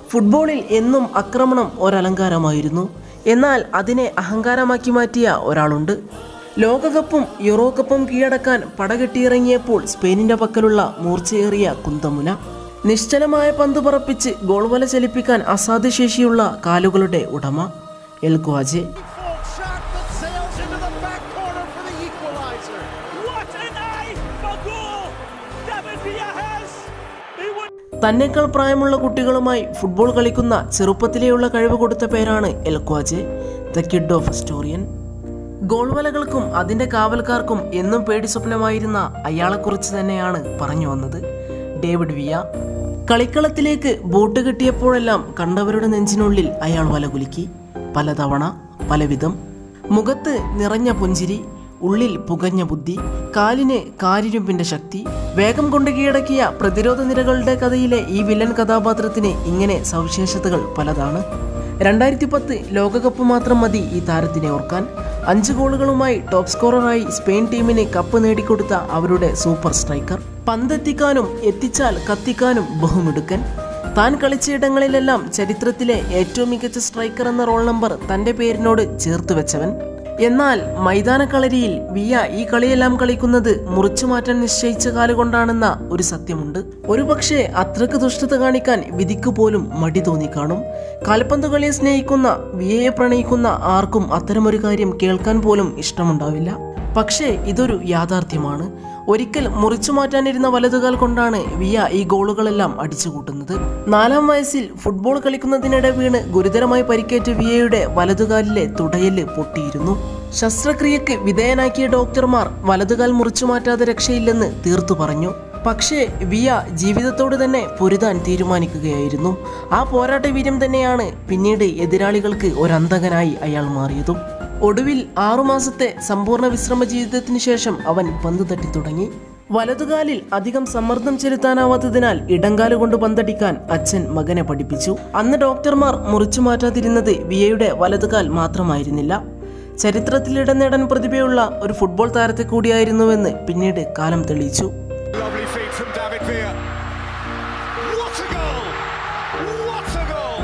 ഫുട്ബോളിൽ എന്നും ആക്രമണം ഒരലങ്കാരമായിരുന്നു എന്നാൽ അതിനെ അഹങ്കാരമാക്കി മാറ്റിയ ഒരാളുണ്ട് ലോകകപ്പും യൂറോ കപ്പും കീഴടക്കാൻ പടകെട്ടിയിറങ്ങിയപ്പോൾ സ്പെയിനിന്റെ പക്കലുള്ള മൂർച്ചയേറിയ കുന്തമുന നിശ്ചലമായ പന്ത് പറപ്പിച്ച് ഗോൾ വല ചലിപ്പിക്കാൻ അസാധ്യശേഷിയുള്ള കാലുകളുടെ ഉടമ El Guaje Default shot that sails into the back corner for the equalizer. What an eye for goal! David Villa has. He would. തന്നെക്കാൾ പ്രായമുള്ള കുട്ടികളുമായി ഫുട്ബോൾ കളിക്കുന്ന ചെറുപ്പത്തിലെയുള്ള കഴിവ് കൊടുത്ത പേരാണ് El Guaje the kid of historian goal വലകൾക്കും അതിൻ്റെ കാവൽക്കാർക്കും എന്നും പേടി സ്വപ്നമായിരുന്ന അയാളെക്കുറിച്ച് തന്നെയാണ് പറഞ്ഞു വന്നത് ഡേവിഡ് വിയ കളിക്കളത്തിലേക്ക് ബോട്ട് കിട്ടിയപ്പോഴെല്ലാം കണ്ടവരുടെ നെഞ്ചിനുള്ളിൽ അയാൾ വല കുലുക്കി പലതവണ പലവിധം മുഖത്ത് നിറഞ്ഞ പുഞ്ചിരി ഉള്ളിൽ പുകഞ്ഞ ബുദ്ധി കാലിന് കാരിരുമ്പിന്റെ ശക്തി വേഗം കൊണ്ട് കീഴടക്കിയ പ്രതിരോധ നിരകളുടെ കഥയിലെ ഈ വില്ലൻ കഥാപാത്രത്തിന് ഇങ്ങനെ സവിശേഷതകൾ പലതാണ് രണ്ടായിരത്തി പത്ത് ലോകകപ്പ് മാത്രം മതി ഈ താരത്തിനെ ഓർക്കാൻ അഞ്ച് ഗോളുകളുമായി ടോപ്പ് സ്കോററായി സ്പെയിൻ ടീമിന് കപ്പ് നേടിക്കൊടുത്ത അവരുടെ സൂപ്പർ സ്ട്രൈക്കർ പന്തെത്തിക്കാനും എത്തിച്ചാൽ കത്തിക്കാനും ബഹുമിടുക്കൻ താൻ കളിച്ചയിടങ്ങളിലെല്ലാം ചരിത്രത്തിലെ ഏറ്റവും മികച്ച സ്ട്രൈക്കർ എന്ന റോൾ നമ്പർ തന്റെ പേരിനോട് ചേർത്ത് വെച്ചവൻ എന്നാൽ മൈതാനക്കളരിയിൽ വിയ ഈ കളിയെല്ലാം കളിക്കുന്നത് മുറിച്ചു മാറ്റാൻ നിശ്ചയിച്ച കാലുകൊണ്ടാണെന്ന ഒരു സത്യമുണ്ട് ഒരുപക്ഷെ അത്രക്ക് ദുഷ്ടത കാണിക്കാൻ വിധിക്ക് പോലും മടി തോന്നിക്കാണും കാൽപന്ത് കളിയെ സ്നേഹിക്കുന്ന വിയയെ പ്രണയിക്കുന്ന ആർക്കും അത്തരമൊരു കാര്യം കേൾക്കാൻ പോലും ഇഷ്ടമുണ്ടാവില്ല പക്ഷേ ഇതൊരു യാഥാർത്ഥ്യമാണ് ഒരിക്കൽ മുറിച്ചു മാറ്റാനിരുന്ന വലതുകാൽ കൊണ്ടാണ് വിയ ഈ ഗോളുകളെല്ലാം അടിച്ചുകൂട്ടുന്നത് നാലാം വയസ്സിൽ ഫുട്ബോൾ കളിക്കുന്നതിനിടെ വീണ് ഗുരുതരമായി പരിക്കേറ്റ വിയയുടെ വലതുകാലിലെ തുടയല് പൊട്ടിയിരുന്നു ശസ്ത്രക്രിയക്ക് വിധേയനാക്കിയ ഡോക്ടർമാർ വലതുകാൽ മുറിച്ചു മാറ്റാതെ രക്ഷയില്ലെന്ന് തീർത്തു പറഞ്ഞു പക്ഷേ വിയ ജീവിതത്തോട് തന്നെ പൊരുതാൻ തീരുമാനിക്കുകയായിരുന്നു ആ പോരാട്ട വീര്യം തന്നെയാണ് പിന്നീട് എതിരാളികൾക്ക് ഒരന്തകനായി അയാൾ മാറിയതും ഒടുവിൽ ആറുമാസത്തെ സമ്പൂർണ്ണ വിശ്രമ ജീവിതത്തിന് ശേഷം അവൻ പന്ത് തട്ടി തുടങ്ങി വലതുകാലിൽ അധികം സമ്മർദ്ദം ചെലുത്താനാവാത്തതിനാൽ ഇടങ്കാല് കൊണ്ട് പന്തടിക്കാൻ അച്ഛൻ മകനെ പഠിപ്പിച്ചു അന്ന് ഡോക്ടർമാർ മുറിച്ചു മാറ്റാതിരുന്നത് വിയയുടെ വലതുകാൽ മാത്രമായിരുന്നില്ല ചരിത്രത്തിൽ ഇടം നേടാൻ പ്രതിഭയുള്ള ഒരു ഫുട്ബോൾ താരത്തെ കൂടിയായിരുന്നുവെന്ന് പിന്നീട് കാലം തെളിയിച്ചു Lovely feet from David Villa. What a goal! What a goal!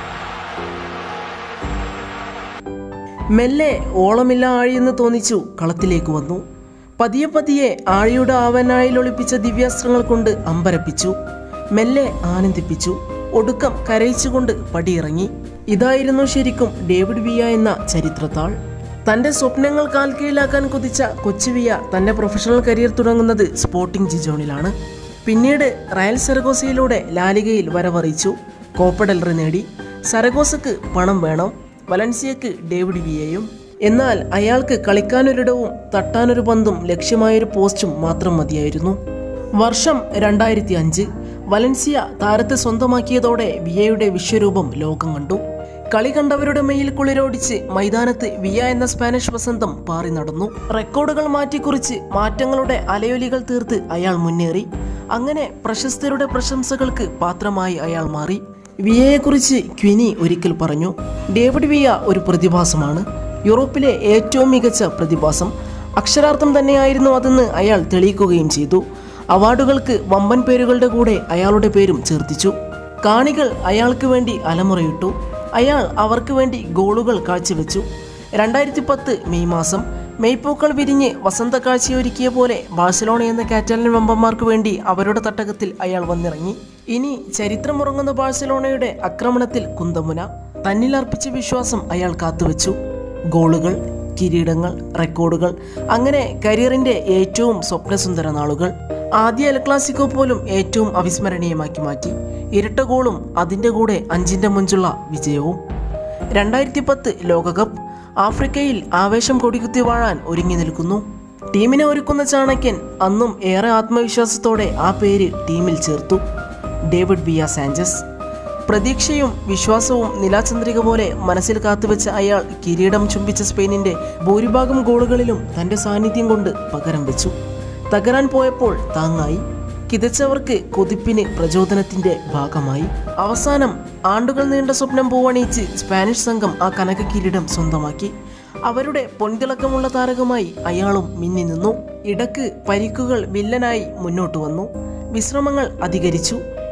മെല്ലെ ഓളമില്ല ആഴിയെന്ന് തോന്നിച്ചു കളത്തിലേക്ക് വന്നു പതിയെ പതിയെ ആഴിയുടെ ആവനായിൽ ഒളിപ്പിച്ച ദിവ്യാസ്ത്രങ്ങൾ കൊണ്ട് അമ്പരപ്പിച്ചു മെല്ലെ ആനന്ദിപ്പിച്ചു ഒടുക്കം കരയിച്ചുകൊണ്ട് പടിയിറങ്ങി ഇതായിരുന്നു ശരിക്കും ഡേവിഡ് വിയ എന്ന ചരിത്രത്താൾ തന്റെ സ്വപ്നങ്ങൾ കാൽക്കീഴിലാക്കാൻ കുതിച്ച കൊച്ചുവിയ തന്റെ പ്രൊഫഷണൽ കരിയർ തുടങ്ങുന്നത് സ്പോർട്ടിംഗ് ജിജോണിലാണ് പിന്നീട് റയൽ സരഗോസയിലൂടെ ലാലിഗയിൽ വരവറിയിച്ചു കോപ്പഡൽറി നേടി സരഗോസക്ക് പണം വേണം വലൻസിയക്ക് ഡേവിഡ് വിയയും എന്നാൽ അയാൾക്ക് കളിക്കാനൊരിടവും തട്ടാനൊരു പന്തും ലക്ഷ്യമായൊരു പോസ്റ്റും മാത്രം മതിയായിരുന്നു വർഷം രണ്ടായിരത്തി അഞ്ച് വലൻസിയ താരത്തെ സ്വന്തമാക്കിയതോടെ വിയയുടെ വിശ്വരൂപം ലോകം കണ്ടു കളി കണ്ടവരുടെ മെയിൽ കുളിരോടിച്ച് മൈതാനത്ത് വിയ എന്ന സ്പാനിഷ് വസന്തം പാറി നടന്നു റെക്കോർഡുകൾ മാറ്റിക്കുറിച്ച് മാറ്റങ്ങളുടെ അലയൊലികൾ തീർത്ത് അയാൾ മുന്നേറി അങ്ങനെ പ്രശസ്തരുടെ പ്രശംസകൾക്ക് പാത്രമായി അയാൾ മാറി വിയയെക്കുറിച്ച് ക്വിനി ഒരിക്കൽ പറഞ്ഞു ഡേവിഡ് വിയ ഒരു പ്രതിഭാസമാണ് യൂറോപ്പിലെ ഏറ്റവും മികച്ച പ്രതിഭാസം അക്ഷരാർത്ഥം തന്നെയായിരുന്നു അതെന്ന് അയാൾ തെളിയിക്കുകയും ചെയ്തു അവാർഡുകൾക്ക് വമ്പൻ പേരുകളുടെ കൂടെ അയാളുടെ പേരും ചേർത്തിച്ചു കാണികൾ അയാൾക്ക് വേണ്ടി അലമുറയിട്ടു അയാൾ അവർക്ക് വേണ്ടി ഗോളുകൾ കാഴ്ചവെച്ചു രണ്ടായിരത്തി പത്ത് മെയ് മാസം മെയ്പൂക്കൾ വിരിഞ്ഞ് വസന്ത കാഴ്ചയൊരുക്കിയ പോലെ ബാഴ്സലോണ എന്ന കാറ്റാലൻ വമ്പന്മാർക്ക് വേണ്ടി അവരുടെ തട്ടകത്തിൽ അയാൾ വന്നിറങ്ങി ഇനി ചരിത്രമുറങ്ങുന്ന ബാഴ്സലോണയുടെ ആക്രമണത്തിൽ കുന്തമുന തന്നിൽ അർപ്പിച്ച വിശ്വാസം അയാൾ കാത്തുവെച്ചു ഗോളുകൾ കിരീടങ്ങൾ റെക്കോർഡുകൾ അങ്ങനെ കരിയറിന്റെ ഏറ്റവും സ്വപ്നസുന്ദര നാളുകൾ ആദ്യ എൽ ക്ലാസിക്കോ പോലും ഏറ്റവും അവിസ്മരണീയമാക്കി മാറ്റി ഇരട്ട ഗോളും അതിൻ്റെ കൂടെ അഞ്ചിൻ്റെ മുഞ്ചുള്ള വിജയവും രണ്ടായിരത്തി പത്ത് ലോകകപ്പ് ആഫ്രിക്കയിൽ ആവേശം കൊടികുത്തി വാഴാൻ ഒരുങ്ങി നിൽക്കുന്നു ടീമിനെ ഒരുക്കുന്ന ചാണക്യൻ അന്നും ഏറെ ആത്മവിശ്വാസത്തോടെ ആ പേര് ടീമിൽ ചേർത്തു ഡേവിഡ് വിയ സാഞ്ചസ് പ്രതീക്ഷയും വിശ്വാസവും നിലാചന്ദ്രിക പോലെ മനസ്സിൽ കാത്തുവെച്ച അയാൾ കിരീടം ചുംബിച്ച സ്പെയിനിന്റെ ഭൂരിഭാഗം ഗോളുകളിലും തന്റെ സാന്നിധ്യം കൊണ്ട് പകരം വെച്ചു തകരാൻ പോയപ്പോൾ താങ്ങായി കിതച്ചവർക്ക് കൊതിപ്പിന് പ്രചോദനത്തിന്റെ ഭാഗമായി അവസാനം ആണ്ടുകൾ നീണ്ട സ്വപ്നം പൂവണിയിച്ച് സ്പാനിഷ് സംഘം ആ കനക കിരീടം സ്വന്തമാക്കി അവരുടെ പൊൻതിളക്കമുള്ള താരകമായി അയാളും മിന്നി നിന്നു ഇടക്ക് പരിക്കുകൾ വില്ലനായി മുന്നോട്ട് വന്നു വിശ്രമങ്ങൾ അധികരിച്ചു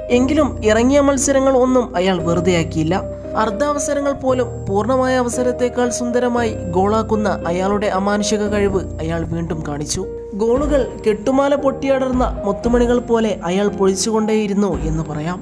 എങ്കിലും ഇറങ്ങിയ മത്സരങ്ങൾ ഒന്നും അയാൾ വെറുതെയാക്കിയില്ല അർദ്ധാവസരങ്ങൾ പോലും പൂർണ്ണമായ അവസരത്തേക്കാൾ സുന്ദരമായി ഗോളാക്കുന്ന അയാളുടെ അമാനുഷിക കഴിവ് അയാൾ വീണ്ടും കാണിച്ചു ഗോളുകൾ കെട്ടുമാല പൊട്ടിയടർന്ന മുത്തുമണികൾ പോലെ അയാൾ പൊഴിച്ചുകൊണ്ടേയിരുന്നു എന്ന് പറയാം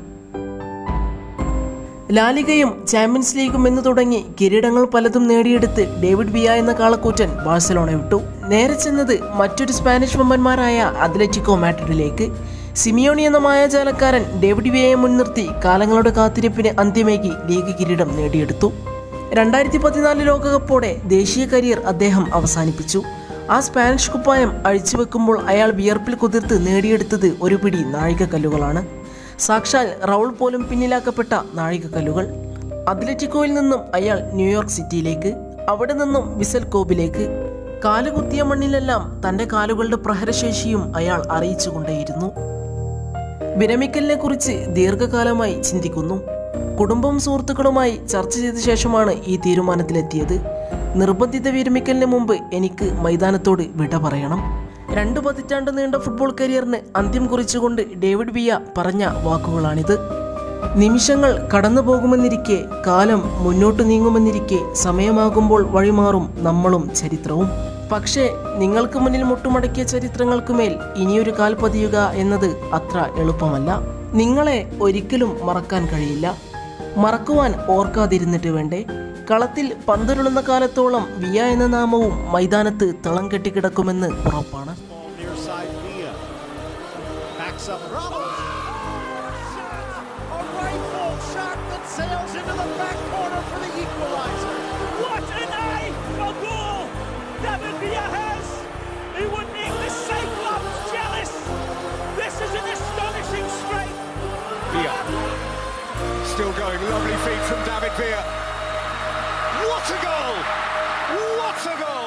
ലാലിഗയും ചാമ്പ്യൻസ് ലീഗും എന്ന് തുടങ്ങി കിരീടങ്ങൾ പലതും നേടിയെടുത്ത് ഡേവിഡ് വിയ എന്ന കാളക്കൂറ്റൻ ബാഴ്സലോണ വിട്ടു നേരെ ചെന്നത് മറ്റൊരു സ്പാനിഷ് വമ്പന്മാരായ അത്ലറ്റിക്കോ മാഡ്രിഡിലേക്ക് സിമിയോണി എന്ന മായാജാലക്കാരൻ ഡേവിഡ് വിയയെ മുൻനിർത്തി കാലങ്ങളുടെ കാത്തിരിപ്പിന് അന്ത്യമേകി ലീഗ് കിരീടം നേടിയെടുത്തു രണ്ടായിരത്തി പതിനാല് ലോകകപ്പോടെ ദേശീയ കരിയർ അദ്ദേഹം അവസാനിപ്പിച്ചു ആ സ്പാനിഷ് കുപ്പായം അഴിച്ചുവെക്കുമ്പോൾ അയാൾ വിയർപ്പിൽ കുതിർത്ത് നേടിയെടുത്തത് ഒരു പിടി നാഴികക്കല്ലുകളാണ് സാക്ഷാൽ റൗൾ പോലും പിന്നിലാക്കപ്പെട്ട നാഴികക്കല്ലുകൾ അത്ലറ്റിക്കോയിൽ നിന്നും അയാൾ ന്യൂയോർക്ക് സിറ്റിയിലേക്ക് അവിടെ നിന്നും വിസൽ കോബിലേക്ക് കാലുകുത്തിയ മണ്ണിലെല്ലാം തൻ്റെ കാലുകളുടെ പ്രഹരശേഷിയും അയാൾ അറിയിച്ചുകൊണ്ടേയിരുന്നു വിരമിക്കലിനെ കുറിച്ച് ദീർഘകാലമായി ചിന്തിക്കുന്നു കുടുംബം സുഹൃത്തുക്കളുമായി ചർച്ച ചെയ്ത ശേഷമാണ് ഈ തീരുമാനത്തിലെത്തിയത് നിർബന്ധിത വിരമിക്കലിന് മുമ്പ് എനിക്ക് മൈതാനത്തോട് വിട പറയണം രണ്ടു പതിറ്റാണ്ട് നീണ്ട ഫുട്ബോൾ കരിയറിന് അന്ത്യം കുറിച്ചുകൊണ്ട് ഡേവിഡ് വിയ പറഞ്ഞ വാക്കുകളാണിത് നിമിഷങ്ങൾ കടന്നു പോകുമെന്നിരിക്കെ കാലം മുന്നോട്ട് നീങ്ങുമെന്നിരിക്കെ സമയമാകുമ്പോൾ വഴിമാറും നമ്മളും ചരിത്രവും പക്ഷേ നിങ്ങൾക്ക് മുന്നിൽ മുട്ടുമടക്കിയ ചരിത്രങ്ങൾക്കുമേൽ ഇനിയൊരു കാൽ പതിയുക എന്നത് അത്ര എളുപ്പമല്ല നിങ്ങളെ ഒരിക്കലും മറക്കാൻ കഴിയില്ല മറക്കുവാൻ ഓർക്കാതിരുന്നിട്ട് വേണ്ടേ കളത്തിൽ പന്തുരുളുന്ന കാലത്തോളം വിയ എന്ന നാമവും മൈതാനത്ത് തളം കെട്ടിക്കിടക്കുമെന്ന് ഉറപ്പാണ് Ball near side Villa. Backs up Ramos. A rifle shot that sails into the back corner for the equalizer. What an eye for goal David Villa has. He would make the Cyclops jealous. This is an astonishing strike. Villa. Still going. Lovely feet from David Villa. What a goal! What a goal!